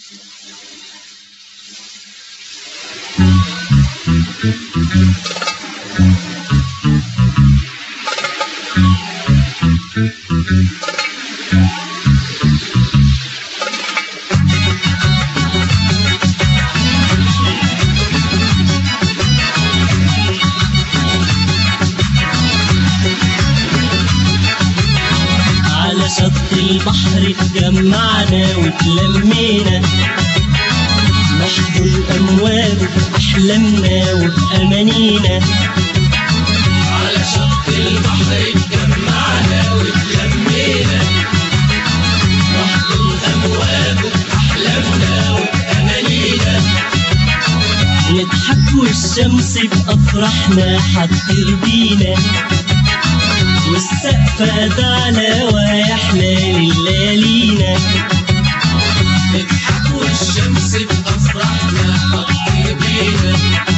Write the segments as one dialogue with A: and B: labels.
A: على شط البحر اتجمعنا واتلمينا نحضن أمواج أحلامنا وبأمانينا
B: على شط البحر اتجمعنا واتلمينا نحضن أمواج أحلامنا وأمانينا
A: نضحك والشمس بأفراحنا حتطير بينا والسقف دعنا ويحلى ليالينا
B: نضحك والشمس بأفراحنا حطي بينا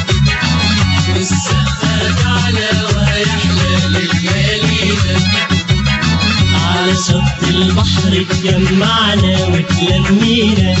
B: والسقف على ويحلى ليالينا
A: على شط البحر اتجمعنا واتلمينا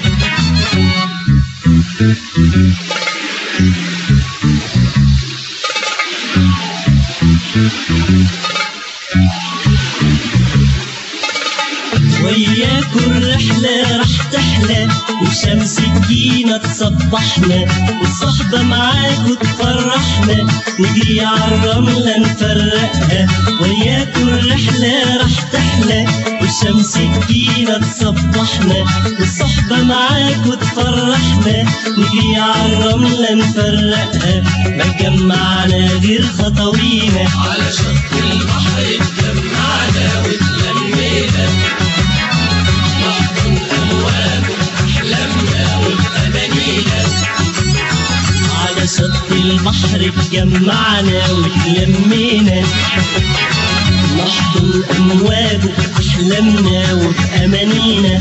A: وياكوا الرحلة راح تحلى وشمس تجينا تصبحنا والصحبة معاكوا تفرحنا نجري عالرملة نفرقها وياكوا الرحلة راح تحلى والشمس تجينا تصبحنا والصحبة معاكوا تفرحنا نجري عالرملة نفرقها ما جمعنا غير خطوينا
B: على شط البحر اتجمعنا واتلمينا نحضن أمواج أحلامنا وأمانينا
A: على شط البحر اتجمعنا واتلمينا نحضن أمواج أحلامنا وبأمانينا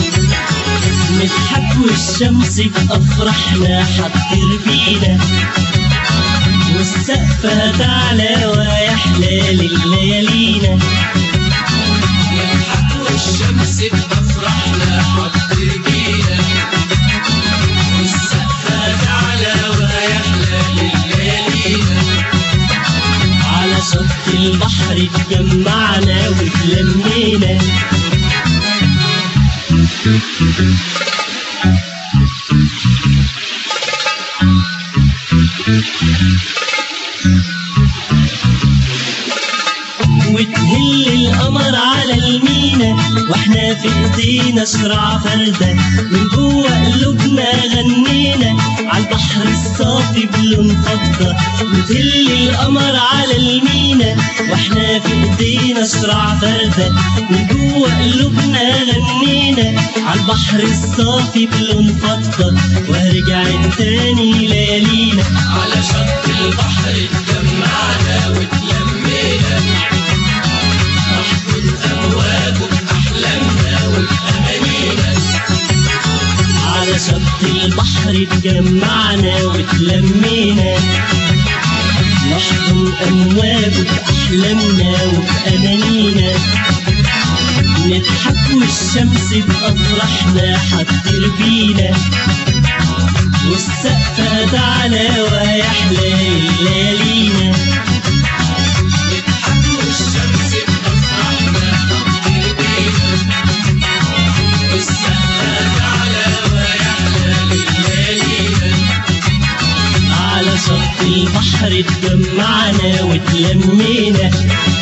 A: نضحك والشمس بأفراحنا حتطير بينا والسقف هتعلى ويحلى ليالينا
B: نضحك والشمس بأفراحنا حطي بينا والسقف على ويحلى ليالينا
A: على شط البحر اتجمعنا واتلمينا وتهل القمر على المينا واحنا في ايدينا شرع فردة من جوه قلوبنا غنينا على البحر الصافي بلون فضة وتهل القمر على المينا واحنا في ايدينا شرع فردة من جوه قلوبنا غنينا على البحر الصافي بلون فضة ورجعت تاني ليالينا
B: على شط البحر اتجمعنا واتلمينا نحضن أمواج أحلامنا وأمانينا
A: على شط البحر اتجمعنا واتلمينا نحضن أمواج أحلامنا وبأمانينا نضحك والشمس بأفراحنا حتطير بينا والسقف هتعلى ويحلى ليالينا
B: نضحك والشمس بأفراحنا حطي بينا والسقف على ويحلى ليالينا
A: على شط البحر اتجمعنا واتلمينا